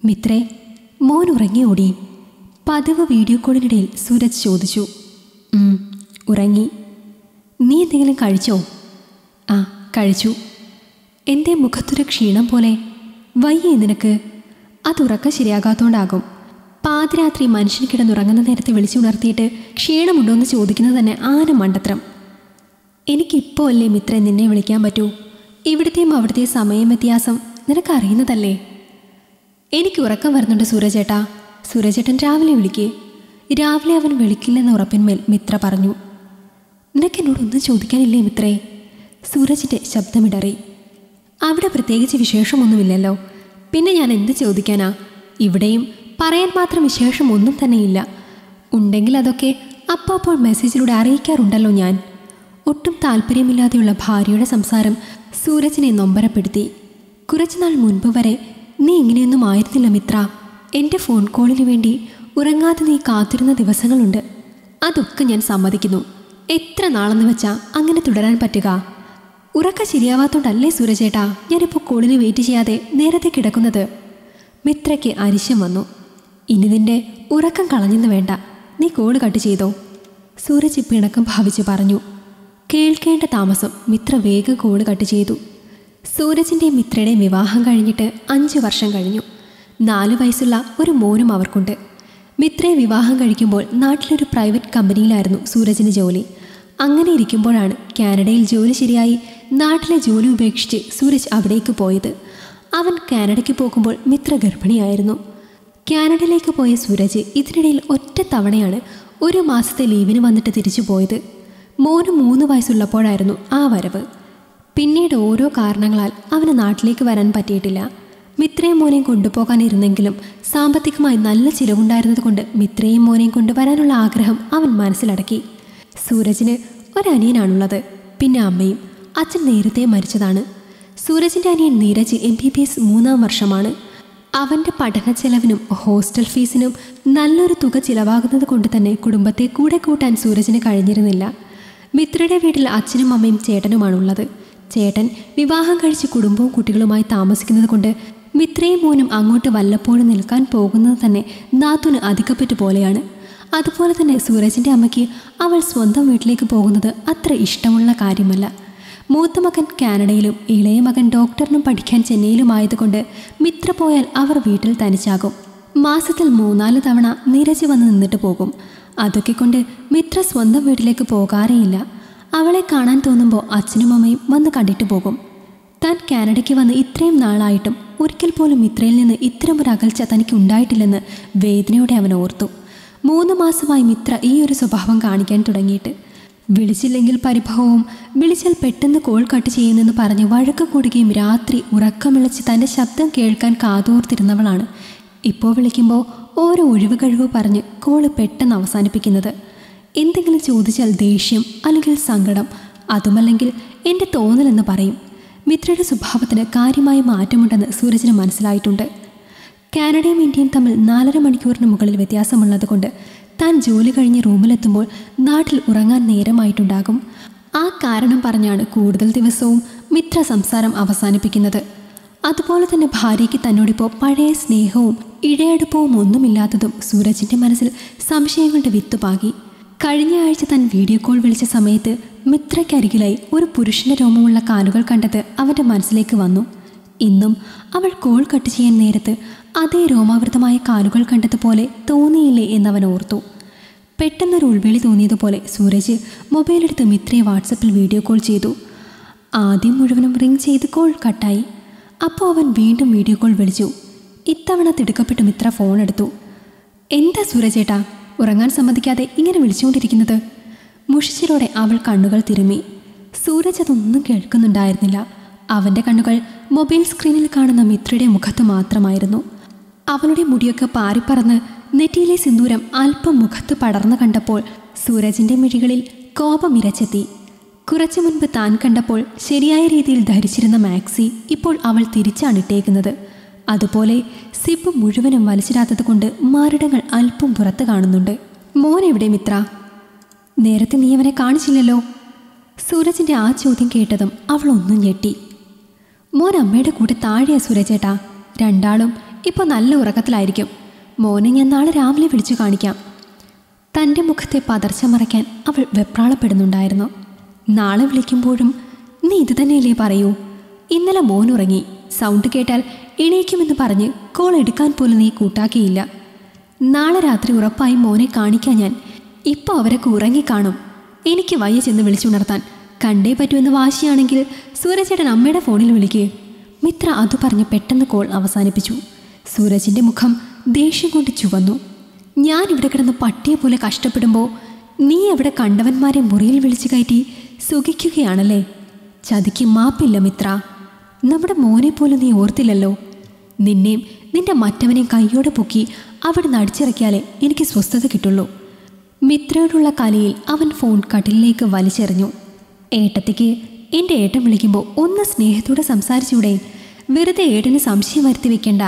മിത്രേ മോൻ ഉറങ്ങി ഓടി പതിവ് വീഡിയോ കോളിനിടയിൽ സൂരജ് ചോദിച്ചു "ഉം, ഉറങ്ങി നീ എന്തെങ്കിലും കഴിച്ചോ ആ കഴിച്ചു എൻ്റെ മുഖത്തൊരു ക്ഷീണം പോലെ വയ്യേ നിനക്ക് അത് ഉറക്കം ശരിയാകാത്തോണ്ടാകും പാതിരാത്രി മനുഷ്യൻ കിടന്നുറങ്ങുന്ന നേരത്തെ വിളിച്ചുണർത്തിയിട്ട് ക്ഷീണമുണ്ടോ എന്ന് ചോദിക്കുന്നത് തന്നെ ആന മണ്ടത്രം എനിക്കിപ്പോൾ അല്ലേ മിത്രേ നിന്നെ വിളിക്കാൻ പറ്റൂ ഇവിടുത്തെയും അവിടുത്തെ സമയം വ്യത്യാസം നിനക്കറിയുന്നതല്ലേ എനിക്ക് ഉറക്കം വരുന്നുണ്ട് സൂരജേട്ടാ സൂരജേട്ടൻ രാവിലെ വിളിക്കേ രാവിലെ അവൻ വിളിക്കില്ലെന്ന ഉറപ്പിന്മേൽ മിത്ര പറഞ്ഞു നിനക്കെന്നോട് ഒന്നും ചോദിക്കാനില്ലേ മിത്രേ സൂരജിൻ്റെ ശബ്ദമിടറി അവിടെ പ്രത്യേകിച്ച് വിശേഷമൊന്നുമില്ലല്ലോ പിന്നെ ഞാൻ എന്ത് ചോദിക്കാനാ ഇവിടെയും പറയാൻ മാത്രം വിശേഷം ഒന്നും തന്നെയില്ല ഉണ്ടെങ്കിൽ അതൊക്കെ അപ്പോൾ അപ്പോൾ മെസ്സേജിലൂടെ അറിയിക്കാറുണ്ടല്ലോ ഞാൻ ഒട്ടും താല്പര്യമില്ലാതെയുള്ള ഭാര്യയുടെ സംസാരം സൂരജിനെ നൊമ്പരപ്പെടുത്തി കുറച്ചുനാൾ മുൻപ് വരെ നീ ഇങ്ങനെയൊന്നും ആയിരുന്നില്ല മിത്ര എൻ്റെ ഫോൺ കോളിന് വേണ്ടി ഉറങ്ങാതെ നീ കാത്തിരുന്ന ദിവസങ്ങളുണ്ട് അതൊക്കെ ഞാൻ സമ്മതിക്കുന്നു എത്ര നാളെന്ന് വെച്ചാ അങ്ങനെ തുടരാൻ പറ്റുക ഉറക്ക ശരിയാവാത്തോണ്ടല്ലേ സൂരജേട്ടാ ഞാനിപ്പോൾ കോളിന് വെയിറ്റ് ചെയ്യാതെ നേരത്തെ കിടക്കുന്നത് മിത്രയ്ക്ക് അരിശം വന്നു ഇനി നിന്റെ ഉറക്കം കളഞ്ഞെന്ന് വേണ്ട നീ കോള് കട്ട് ചെയ്തോ സൂരജ് പിണക്കം ഭാവിച്ച് പറഞ്ഞു കേൾക്കേണ്ട താമസം മിത്ര വേഗം കോള് കട്ട് ചെയ്തു സൂരജിൻ്റെയും മിത്രയുടെയും വിവാഹം കഴിഞ്ഞിട്ട് അഞ്ച് വർഷം കഴിഞ്ഞു നാല് വയസ്സുള്ള ഒരു മോനും അവർക്കുണ്ട് മിത്രയെ വിവാഹം കഴിക്കുമ്പോൾ നാട്ടിലൊരു പ്രൈവറ്റ് കമ്പനിയിലായിരുന്നു സൂരജിന് ജോലി അങ്ങനെ ഇരിക്കുമ്പോഴാണ് കാനഡയിൽ ജോലി ശരിയായി നാട്ടിലെ ജോലി ഉപേക്ഷിച്ച് സൂരജ് അവിടേക്ക് പോയത് അവൻ കാനഡയ്ക്ക് പോകുമ്പോൾ മിത്ര ഗർഭിണിയായിരുന്നു കാനഡയിലേക്ക് പോയ സൂരജ് ഇതിനിടയിൽ ഒറ്റ തവണയാണ് ഒരു മാസത്തെ ലീവിന് വന്നിട്ട് തിരിച്ചു പോയത് മോന് മൂന്ന് വയസ്സുള്ളപ്പോഴായിരുന്നു ആ വരവ് പിന്നീട് ഓരോ കാരണങ്ങളാൽ അവന് നാട്ടിലേക്ക് വരാൻ പറ്റിയിട്ടില്ല മിത്രയും മോനെയും കൊണ്ടുപോകാനിരുന്നെങ്കിലും സാമ്പത്തികമായി നല്ല ചിലവുണ്ടായിരുന്നത് കൊണ്ട് മിത്രയും മോനെയും കൊണ്ടുവരാനുള്ള ആഗ്രഹം അവൻ മനസ്സിലടക്കി സൂരജിന് ഒരനിയനാണുള്ളത് പിന്നെ അമ്മയും അച്ഛൻ നേരത്തെ മരിച്ചതാണ് സൂരജിൻ്റെ അനിയൻ Neeraj M B B S മൂന്നാം വർഷമാണ് അവൻ്റെ പഠന ചെലവിനും ഹോസ്റ്റൽ ഫീസിനും നല്ലൊരു തുക ചിലവാകുന്നത് കൊണ്ട് തന്നെ കുടുംബത്തെ കൂടെ കൂട്ടാൻ സൂരജിന് കഴിഞ്ഞിരുന്നില്ല മിത്രയുടെ വീട്ടിൽ അച്ഛനും അമ്മയും ചേട്ടനുമാണുള്ളത് ചേട്ടൻ വിവാഹം കഴിച്ച് കുടുംബവും കുട്ടികളുമായി താമസിക്കുന്നത് കൊണ്ട് മിത്രയും മോനും അങ്ങോട്ട് വല്ലപ്പോഴും നിൽക്കാൻ പോകുന്നത് തന്നെ നാത്തുന് അധികപ്പറ്റ് പോലെയാണ് അതുപോലെ തന്നെ സൂരജിൻ്റെ അമ്മയ്ക്ക് അവൾ സ്വന്തം വീട്ടിലേക്ക് പോകുന്നത് അത്ര ഇഷ്ടമുള്ള കാര്യമല്ല മൂത്ത മകൻ കാനഡയിലും ഇളയ മകൻ ഡോക്ടറിനും പഠിക്കാൻ ചെന്നൈയിലുമായതുകൊണ്ട് മിത്ര പോയാൽ അവർ വീട്ടിൽ തനിച്ചാകും മാസത്തിൽ മൂന്നാല് തവണ നീരജ് വന്ന് നിന്നിട്ട് പോകും അതൊക്കെ കൊണ്ട് മിത്ര സ്വന്തം വീട്ടിലേക്ക് പോകാറേയില്ല അവളെ കാണാൻ തോന്നുമ്പോൾ അച്ഛനും അമ്മയും വന്ന് കണ്ടിട്ട് പോകും താൻ കാനഡയ്ക്ക് വന്ന് ഇത്രയും നാളായിട്ടും ഒരിക്കൽ പോലും മിത്രയിൽ നിന്ന് ഇത്തരമൊരു അകൽച്ച തനിക്ക് ഉണ്ടായിട്ടില്ലെന്ന് വേദനയോടെ അവൻ ഓർത്തു മൂന്ന് മാസമായി മിത്ര ഈ ഒരു സ്വഭാവം കാണിക്കാൻ തുടങ്ങിയിട്ട് വിളിച്ചില്ലെങ്കിൽ പരിഭവവും വിളിച്ചാൽ പെട്ടെന്ന് കോൾ കട്ട് ചെയ്യുന്നെന്ന് പറഞ്ഞ് വഴക്ക് കൂടുകയും രാത്രി ഉറക്കമിളച്ച് തൻ്റെ ശബ്ദം കേൾക്കാൻ കാതോർത്തിരുന്നവളാണ് ഇപ്പോൾ വിളിക്കുമ്പോൾ ഓരോ ഒഴിവ് കഴിവ് പറഞ്ഞ് കോള് പെട്ടെന്ന് അവസാനിപ്പിക്കുന്നത് എന്തെങ്കിലും ചോദിച്ചാൽ ദേഷ്യം അല്ലെങ്കിൽ സങ്കടം അതുമല്ലെങ്കിൽ എൻ്റെ തോന്നലെന്ന് പറയും മിത്രയുടെ സ്വഭാവത്തിന് കാര്യമായ മാറ്റമുണ്ടെന്ന് സൂരജിന് മനസ്സിലായിട്ടുണ്ട് കാനഡയും ഇന്ത്യയും തമ്മിൽ നാലര മണിക്കൂറിന് മുകളിൽ വ്യത്യാസമുള്ളത് കൊണ്ട് താൻ ജോലി കഴിഞ്ഞ് റൂമിലെത്തുമ്പോൾ നാട്ടിൽ ഉറങ്ങാൻ നേരമായിട്ടുണ്ടാകും ആ കാരണം പറഞ്ഞാണ് കൂടുതൽ ദിവസവും മിത്ര സംസാരം അവസാനിപ്പിക്കുന്നത് അതുപോലെ തന്നെ ഭാര്യയ്ക്ക് തന്നോടിപ്പോൾ പഴയ സ്നേഹവും ഇഴയടുപ്പവും ഒന്നുമില്ലാത്തതും സൂരജിൻ്റെ മനസ്സിൽ സംശയങ്ങളുടെ വിത്തുപാകി കഴിഞ്ഞ ആഴ്ച താൻ വീഡിയോ കോൾ വിളിച്ച സമയത്ത് മിത്രയ്ക്കരികിലായി ഒരു പുരുഷന്റെ രോമമുള്ള കാലുകൾ കണ്ടത് അവൻ്റെ മനസ്സിലേക്ക് വന്നു ഇന്നും അവൾ കോൾ കട്ട് ചെയ്യാൻ നേരത്ത് അതേ രോമാവൃതമായ കാലുകൾ കണ്ടതുപോലെ തോന്നിയില്ലേ എന്നവൻ ഓർത്തു പെട്ടെന്നൊരു ഉൾവിളി തോന്നിയതുപോലെ സൂരജ് മൊബൈലെടുത്ത് മിത്രയെ വാട്സപ്പിൽ വീഡിയോ കോൾ ചെയ്തു ആദ്യം മുഴുവനും റിങ് ചെയ്ത് കോൾ കട്ടായി അപ്പോൾ അവൻ വീണ്ടും വീഡിയോ കോൾ വിളിച്ചു ഇത്തവണ തിടുക്കപ്പെട്ട് മിത്ര ഫോൺ എടുത്തു എന്താ സൂരജേട്ടാ ഉറങ്ങാൻ സമ്മതിക്കാതെ ഇങ്ങനെ വിളിച്ചുകൊണ്ടിരിക്കുന്നത് മുഷിച്ചിലോടെ അവൾ കണ്ണുകൾ തിരുമ്മി സൂരജ് അതൊന്നും കേൾക്കുന്നുണ്ടായിരുന്നില്ല അവൻ്റെ കണ്ണുകൾ മൊബൈൽ സ്ക്രീനിൽ കാണുന്ന മിത്രയുടെ മുഖത്ത് മാത്രമായിരുന്നു അവളുടെ മുടിയൊക്കെ പാറിപ്പറന്ന് നെറ്റിയിലെ സിന്ദൂരം അല്പം മുഖത്ത് പടർന്നു കണ്ടപ്പോൾ സൂരജിൻ്റെ മിഴികളിൽ കോപം ഇരച്ചെത്തി കുറച്ചു മുൻപ് താൻ കണ്ടപ്പോൾ ശരിയായ രീതിയിൽ ധരിച്ചിരുന്ന മാക്സി ഇപ്പോൾ അവൾ തിരിച്ചാണ് ഇട്ടേക്കുന്നത് അതുപോലെ സിബ് മുഴുവനും വലിച്ചിടാത്തത് കൊണ്ട് മാറിടങ്ങൾ അല്പം പുറത്ത് കാണുന്നുണ്ട് മോൻ എവിടെ മിത്ര നേരത്തെ നീ അവനെ കാണിച്ചില്ലല്ലോ സൂരജിൻ്റെ ആ ചോദ്യം കേട്ടതും അവൾ ഒന്നും ഞെട്ടി മോൻ അമ്മയുടെ കൂടെ താഴെയാ സൂരജേട്ടാ രണ്ടാളും ഇപ്പോൾ നല്ല ഉറക്കത്തിലായിരിക്കും മോനെ ഞാൻ നാളെ രാവിലെ വിളിച്ചു കാണിക്കാം തൻ്റെ മുഖത്തെ പതർച്ച മറയ്ക്കാൻ അവൾ വെപ്രാളപ്പെടുന്നുണ്ടായിരുന്നു നാളെ വിളിക്കുമ്പോഴും നീ ഇത് തന്നെയല്ലേ പറയൂ ഇന്നലെ മോൻ ഉറങ്ങി സൗണ്ട് കേട്ടാൽ എണീക്കുമെന്ന് പറഞ്ഞ് കോൾ എടുക്കാൻ പോലും നീ കൂട്ടാക്കിയില്ല നാളെ രാത്രി ഉറപ്പായി മോനെ കാണിക്കാൻ ഞാൻ ഇപ്പോൾ അവരൊക്കെ ഉറങ്ങിക്കാണും എനിക്ക് വയ്യ ചെന്ന് വിളിച്ചുണർത്താൻ കണ്ടേ പറ്റുമെന്ന് വാശിയാണെങ്കിൽ സൂരജേട്ടൻ അമ്മയുടെ ഫോണിൽ വിളിക്കുക മിത്ര അത് പറഞ്ഞ് പെട്ടെന്ന് കോൾ അവസാനിപ്പിച്ചു സൂരജിൻ്റെ മുഖം ദേഷ്യം കൊണ്ട് ചുവന്നു ഞാൻ ഇവിടെ കിടന്ന് പട്ടിയെ പോലെ കഷ്ടപ്പെടുമ്പോൾ നീ അവിടെ കണ്ടവന്മാരെ മുറിയിൽ വിളിച്ചു കയറ്റി സുഖിക്കുകയാണല്ലേ ചതിക്ക് മാപ്പില്ല മിത്ര നമ്മുടെ മോനെ പോലും നീ ഓർത്തില്ലല്ലോ നിന്നെയും നിന്റെ മറ്റവനെയും കൈയോടെ പൊക്കി അവിടെ നടിച്ചിറക്കിയാലേ എനിക്ക് സ്വസ്ഥത കിട്ടുള്ളൂ മിത്രയോടുള്ള കലയിൽ അവൻ ഫോൺ കട്ടിലിലേക്ക് വലിച്ചെറിഞ്ഞു ഏട്ടത്തിക്ക് എൻ്റെ ഏട്ടൻ വിളിക്കുമ്പോൾ ഒന്ന് സ്നേഹത്തോടെ സംസാരിച്ചൂടെ വെറുതെ ഏട്ടന് സംശയം വരുത്തി വെക്കണ്ട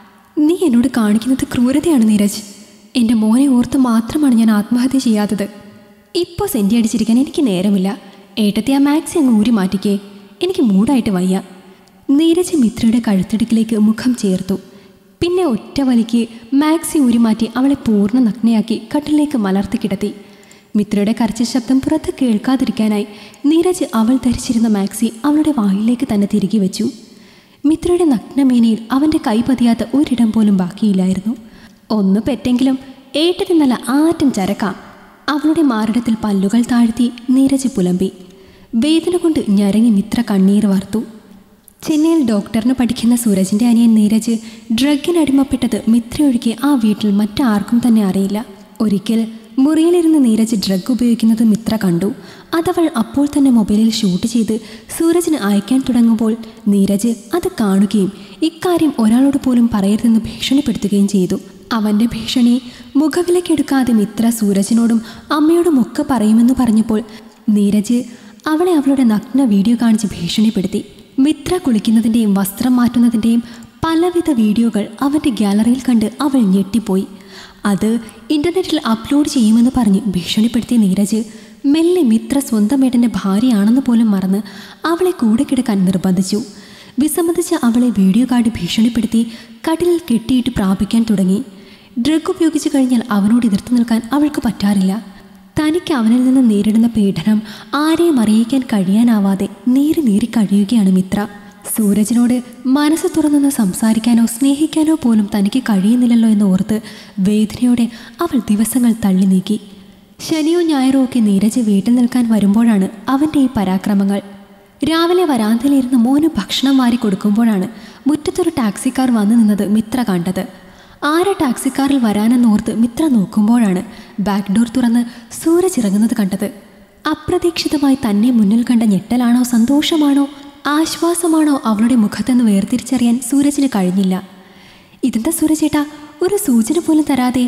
നീ എന്നോട് കാണിക്കുന്നത് ക്രൂരതയാണ് നീരജ് എൻ്റെ മോനെ ഓർത്ത് മാത്രമാണ് ഞാൻ ആത്മഹത്യ ചെയ്യാത്തത് ഇപ്പോൾ സെൻറ്റി അടിച്ചിരിക്കാൻ എനിക്ക് നേരമില്ല ഏട്ടത്തെ ആ മാക്സി അങ്ങ് ഊരി മാറ്റിക്കേ എനിക്ക് മൂടായിട്ട് വയ്യ നീരജ് മിത്രയുടെ കഴുത്തിടുക്കിലേക്ക് മുഖം ചേർത്തു പിന്നെ ഒറ്റ വലിക്ക് മാക്സി ഊരി മാറ്റി അവളെ പൂർണ്ണ നഗ്നയാക്കി കട്ടിലേക്ക് മലർത്തി കിടത്തി മിത്രയുടെ കരച്ചിൽ ശബ്ദം പുറത്ത് കേൾക്കാതിരിക്കാനായി നീരജ് അവൾ ധരിച്ചിരുന്ന മാക്സി അവളുടെ വായിലേക്ക് തന്നെ തിരികെ വെച്ചു മിത്രയുടെ നഗ്നമേനയിൽ അവൻ്റെ കൈ പതിയാത്ത ഒരിടം പോലും ബാക്കിയില്ലായിരുന്നു ഒന്ന് പെറ്റെങ്കിലും ഏട്ടന് നല്ല ആറ്റം ചരക്കാം അവളുടെ മാറിടത്തിൽ പല്ലുകൾ താഴ്ത്തി നീരജ് പുലമ്പി വേദന കൊണ്ട് ഞരങ്ങി മിത്ര കണ്ണീർ വാർത്തു ചെന്നൈയിൽ ഡോക്ടറിന് പഠിക്കുന്ന സൂരജിൻ്റെ അനിയൻ നീരജ് ഡ്രഗിന് അടിമപ്പെട്ടത് മിത്രയൊഴികെ ആ വീട്ടിൽ മറ്റാർക്കും തന്നെ അറിയില്ല ഒരിക്കൽ മുറിയിലിരുന്ന് നീരജ് ഡ്രഗ് ഉപയോഗിക്കുന്നത് മിത്ര കണ്ടു അതവൾ അപ്പോൾ തന്നെ മൊബൈലിൽ ഷൂട്ട് ചെയ്ത് സൂരജിന് അയക്കാൻ തുടങ്ങുമ്പോൾ നീരജ് അത് കാണുകയും ഇക്കാര്യം ഒരാളോട് പോലും പറയരുതെന്ന് ഭീഷണിപ്പെടുത്തുകയും ചെയ്തു അവൻ്റെ ഭീഷണി മുഖവിലക്കെടുക്കാതെ മിത്ര സൂരജിനോടും അമ്മയോടും ഒക്കെ പറയുമെന്ന് പറഞ്ഞപ്പോൾ നീരജ് അവളെ അവളുടെ നഗ്ന വീഡിയോ കാണിച്ച് ഭീഷണിപ്പെടുത്തി മിത്ര കുളിക്കുന്നതിൻ്റെയും വസ്ത്രം മാറ്റുന്നതിൻ്റെയും പലവിധ വീഡിയോകൾ അവൻ്റെ ഗ്യാലറിയിൽ കണ്ട് അവൾ ഞെട്ടിപ്പോയി അത് ഇൻ്റർനെറ്റിൽ അപ്ലോഡ് ചെയ്യുമെന്ന് പറഞ്ഞ് ഭീഷണിപ്പെടുത്തിയ നീരജ് മെല്ലെ മിത്ര സ്വന്തം ഏട്ടൻ്റെ ഭാര്യയാണെന്ന് പോലും മറന്ന് അവളെ കൂടെ കിടക്കാൻ നിർബന്ധിച്ചു വിസമ്മതിച്ച അവളെ വീഡിയോ കാർഡ് ഭീഷണിപ്പെടുത്തി കട്ടിലിൽ കെട്ടിയിട്ട് പ്രാപിക്കാൻ തുടങ്ങി ഡ്രഗ് ഉപയോഗിച്ചു കഴിഞ്ഞാൽ അവനോട് എതിർത്ത് നിൽക്കാൻ അവൾക്ക് പറ്റാറില്ല തനിക്ക് അവനിൽ നിന്ന് നേരിടുന്ന പീഡനം ആരെയും അറിയിക്കാൻ കഴിയാനാവാതെ നീറി നീറി കഴിയുകയാണ് മിത്ര സൂരജിനോട് മനസ്സ് തുറന്നൊന്ന് സംസാരിക്കാനോ സ്നേഹിക്കാനോ പോലും തനിക്ക് കഴിയുന്നില്ലല്ലോ എന്ന് ഓർത്ത് വേദനയോടെ അവൾ ദിവസങ്ങൾ തള്ളി നീക്കി ശനിയോ ഞായറോ ഒക്കെ നീരജ് വീട്ടിൽ നിൽക്കാൻ വരുമ്പോഴാണ് അവൻ്റെ ഈ പരാക്രമങ്ങൾ രാവിലെ വരാന്തയിലിരുന്ന് മോന് ഭക്ഷണം വാരി കൊടുക്കുമ്പോഴാണ് മുറ്റത്തൊരു ടാക്സിക്കാർ വന്നു നിന്നത് മിത്ര കണ്ടത് ആരാ ടാക്സിക്കാറിൽ വരാനെന്നോർത്ത് മിത്ര നോക്കുമ്പോഴാണ് ബാക്ക് ഡോർ തുറന്ന് സൂരജ് ഇറങ്ങുന്നത് കണ്ടത് അപ്രതീക്ഷിതമായി തന്നെ മുന്നിൽ കണ്ട ഞെട്ടലാണോ സന്തോഷമാണോ ആശ്വാസമാണോ അവളുടെ മുഖത്തെന്ന് വേർതിരിച്ചറിയാൻ സൂരജിന് കഴിഞ്ഞില്ല ഇതെന്താ സൂരജേട്ടാ ഒരു സൂചന പോലും തരാതെ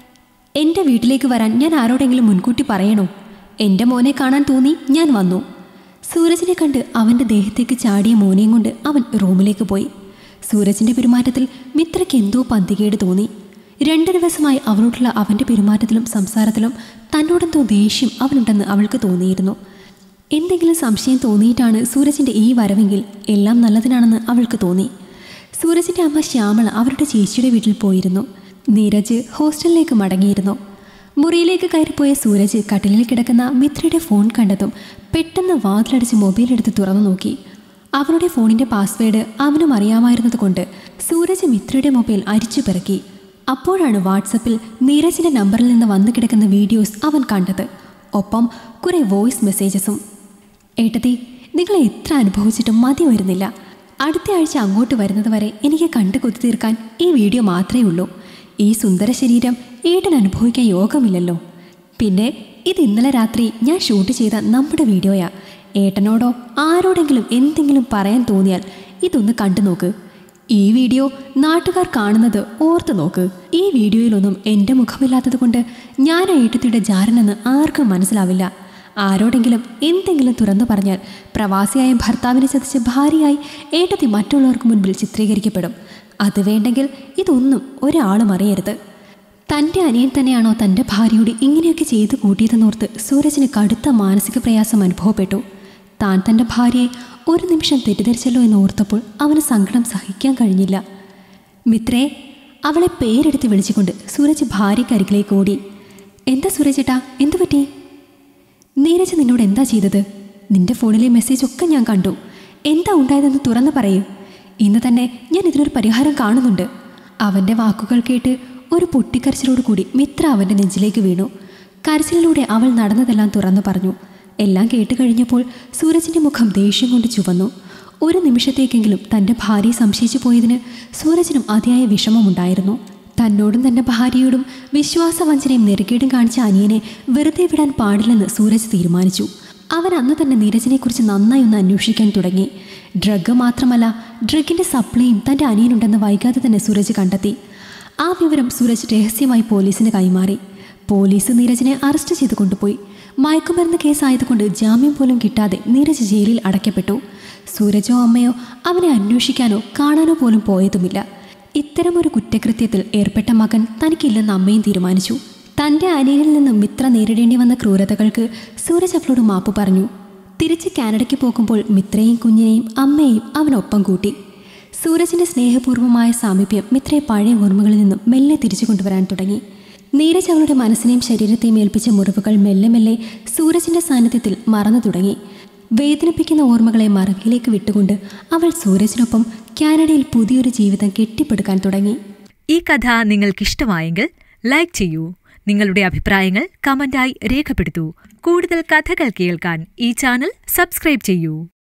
എൻ്റെ വീട്ടിലേക്ക് വരാൻ ഞാൻ ആരോടെങ്കിലും മുൻകൂട്ടി പറയണോ എൻ്റെ മോനെ കാണാൻ തോന്നി ഞാൻ വന്നു സൂരജിനെ കണ്ട് അവൻ്റെ ദേഹത്തേക്ക് ചാടിയ മോനെയും കൊണ്ട് അവൻ റൂമിലേക്ക് പോയി സൂരജിൻ്റെ പെരുമാറ്റത്തിൽ മിത്രയ്ക്ക് എന്തോ പന്തികേട് തോന്നി രണ്ട് ദിവസമായി അവളോടുള്ള അവൻ്റെ പെരുമാറ്റത്തിലും സംസാരത്തിലും തന്നോടെന്തോ ദേഷ്യം അവനുണ്ടെന്ന് അവൾക്ക് തോന്നിയിരുന്നു എന്തെങ്കിലും സംശയം തോന്നിയിട്ടാണ് സൂരജിൻ്റെ ഈ വരവെങ്കിൽ എല്ലാം നല്ലതിനാണെന്ന് അവൾക്ക് തോന്നി സൂരജിൻ്റെ അമ്മ ശ്യാമള അവരുടെ ചേച്ചിയുടെ വീട്ടിൽ പോയിരുന്നു നീരജ് ഹോസ്റ്റലിലേക്ക് മടങ്ങിയിരുന്നു മുറിയിലേക്ക് കയറിപ്പോയ സൂരജ് കട്ടിലിൽ കിടക്കുന്ന മിത്രയുടെ ഫോൺ കണ്ടതും പെട്ടെന്ന് വാതിലടിച്ച് മൊബൈൽ എടുത്ത് തുറന്നു നോക്കി അവളുടെ ഫോണിൻ്റെ പാസ്വേഡ് അവനും അറിയാമായിരുന്നത് കൊണ്ട് സൂരജ് മിത്രയുടെ മൊബൈൽ അരിച്ചു പിറക്കി അപ്പോഴാണ് വാട്സപ്പിൽ നീരജിൻ്റെ നമ്പറിൽ നിന്ന് വന്നു കിടക്കുന്ന വീഡിയോസ് അവൻ കണ്ടത് ഒപ്പം കുറേ വോയിസ് മെസ്സേജസും ഏട്ടത്തി നിങ്ങളെ എത്ര അനുഭവിച്ചിട്ടും മതി വരുന്നില്ല അടുത്ത ആഴ്ച അങ്ങോട്ട് വരുന്നത് വരെ എനിക്ക് കണ്ടു കൊത്തി തീർക്കാൻ ഈ വീഡിയോ മാത്രമേ ഉള്ളൂ ഈ സുന്ദര ശരീരം ഏട്ടൻ അനുഭവിക്കാൻ യോഗമില്ലല്ലോ പിന്നെ ഇത് ഇന്നലെ രാത്രി ഞാൻ ഷൂട്ട് ചെയ്ത നമ്മുടെ വീഡിയോയാ ഏട്ടനോടോ ആരോടെങ്കിലും എന്തെങ്കിലും പറയാൻ തോന്നിയാൽ ഇതൊന്ന് കണ്ടു നോക്ക് ഈ വീഡിയോ നാട്ടുകാർ കാണുന്നത് ഓർത്ത് നോക്ക് ഈ വീഡിയോയിലൊന്നും എൻ്റെ മുഖമില്ലാത്തത് കൊണ്ട് ഞാൻ ആ ഏട്ടത്തിയുടെ ജാരനെന്ന് ആർക്കും മനസ്സിലാവില്ല ആരോടെങ്കിലും എന്തെങ്കിലും തുറന്നു പറഞ്ഞാൽ പ്രവാസിയായ ഭർത്താവിനെ ചതിച്ച് ഭാര്യയായി ഏട്ടത്തി മറ്റുള്ളവർക്ക് മുൻപിൽ ചിത്രീകരിക്കപ്പെടും അത് വേണ്ടെങ്കിൽ ഇതൊന്നും ഒരാളും അറിയരുത് തൻ്റെ അനിയൻ തന്നെയാണോ തൻ്റെ ഭാര്യയോട് ഇങ്ങനെയൊക്കെ ചെയ്തു കൂട്ടിയതെന്നോർത്ത് സൂരജിന് കടുത്ത മാനസിക പ്രയാസം അനുഭവപ്പെട്ടു താൻ തൻ്റെ ഭാര്യയെ ഒരു നിമിഷം തെറ്റിദ്ധരിച്ചല്ലോ എന്ന് ഓർത്തപ്പോൾ അവന് സങ്കടം സഹിക്കാൻ കഴിഞ്ഞില്ല മിത്രേ അവളെ പേരെടുത്ത് വിളിച്ചുകൊണ്ട് സൂരജ് ഭാര്യക്കരികിലേക്ക് ഓടി എന്താ സൂരജേട്ടാ എന്തു പറ്റി നീരജ് നിന്നോട് എന്താ ചെയ്തത് നിന്റെ ഫോണിലെ മെസ്സേജ് ഒക്കെ ഞാൻ കണ്ടു എന്താ ഉണ്ടായതെന്ന് തുറന്നു പറയൂ ഇന്ന് തന്നെ ഞാൻ ഇതിനൊരു പരിഹാരം കാണുന്നുണ്ട് അവൻ്റെ വാക്കുകൾ കേട്ട് ഒരു പൊട്ടിക്കരച്ചിലോട് കൂടി മിത്ര അവൻ്റെ നെഞ്ചിലേക്ക് വീണു കരച്ചിലിലൂടെ അവൾ നടന്നതെല്ലാം തുറന്നു പറഞ്ഞു എല്ലാം കേട്ട് കഴിഞ്ഞപ്പോൾ സൂരജിൻ്റെ മുഖം ദേഷ്യം കൊണ്ട് ചുവന്നു ഒരു നിമിഷത്തേക്കെങ്കിലും തൻ്റെ ഭാര്യയെ സംശയിച്ചു പോയതിന് സൂരജിനും അതിയായ വിഷമമുണ്ടായിരുന്നു തന്നോടും തൻ്റെ ഭാര്യയോടും വിശ്വാസവഞ്ചനയും നെറുകേടും കാണിച്ച അനിയനെ വെറുതെ വിടാൻ പാടില്ലെന്ന് സൂരജ് തീരുമാനിച്ചു അവൻ അന്ന് തന്നെ നീരജിനെക്കുറിച്ച് നന്നായി ഒന്ന് അന്വേഷിക്കാൻ തുടങ്ങി ഡ്രഗ് മാത്രമല്ല ഡ്രഗിൻ്റെ സപ്ലൈയും തൻ്റെ അനിയനുണ്ടെന്ന് വൈകാതെ തന്നെ സൂരജ് കണ്ടെത്തി ആ വിവരം സൂരജ് രഹസ്യമായി പോലീസിന് കൈമാറി പോലീസ് നീരജിനെ അറസ്റ്റ് ചെയ്ത് കൊണ്ടുപോയി മയക്കുമരുന്ന് കേസായതുകൊണ്ട് ജാമ്യം പോലും കിട്ടാതെ നീരജ് ജയിലിൽ അടയ്ക്കപ്പെട്ടു സൂരജോ അമ്മയോ അവനെ അന്വേഷിക്കാനോ കാണാനോ പോലും പോയതുമില്ല ഇത്തരമൊരു കുറ്റകൃത്യത്തിൽ ഏർപ്പെട്ട മകൻ തനിക്കില്ലെന്ന് അമ്മയും തീരുമാനിച്ചു തൻ്റെ അനിയനിൽ നിന്നും മിത്ര നേരിടേണ്ടി വന്ന ക്രൂരതകൾക്ക് സൂരജ് അവളോട് മാപ്പ് പറഞ്ഞു തിരിച്ച് കാനഡയ്ക്ക് പോകുമ്പോൾ മിത്രയും കുഞ്ഞിനെയും അമ്മയെയും അവനൊപ്പം കൂട്ടി സൂരജിന്റെ സ്നേഹപൂർവ്വമായ സാമീപ്യം മിത്രയെ പഴയ ഓർമ്മകളിൽ നിന്നും മെല്ലെ തിരിച്ചു കൊണ്ടുവരാൻ തുടങ്ങി നീരജ് അവളുടെ മനസ്സിനെയും ശരീരത്തെയും ഏൽപ്പിച്ച മുറിവുകൾ മെല്ലെ മെല്ലെ സൂരജിന്റെ സാന്നിധ്യത്തിൽ മറന്നു തുടങ്ങി വേദനിപ്പിക്കുന്ന ഓർമ്മകളെ മറവിയിലേക്ക് വിട്ടുകൊണ്ട് അവൾ സൂരജിനൊപ്പം കാനഡയിൽ പുതിയൊരു ജീവിതം കെട്ടിപ്പടുക്കാൻ തുടങ്ങി ഈ കഥ നിങ്ങൾക്കിഷ്ടമായെങ്കിൽ ലൈക്ക് ചെയ്യൂ നിങ്ങളുടെ അഭിപ്രായങ്ങൾ കമന്റായി രേഖപ്പെടുത്തൂ കൂടുതൽ കഥകൾ കേൾക്കാൻ ഈ ചാനൽ സബ്സ്ക്രൈബ് ചെയ്യൂ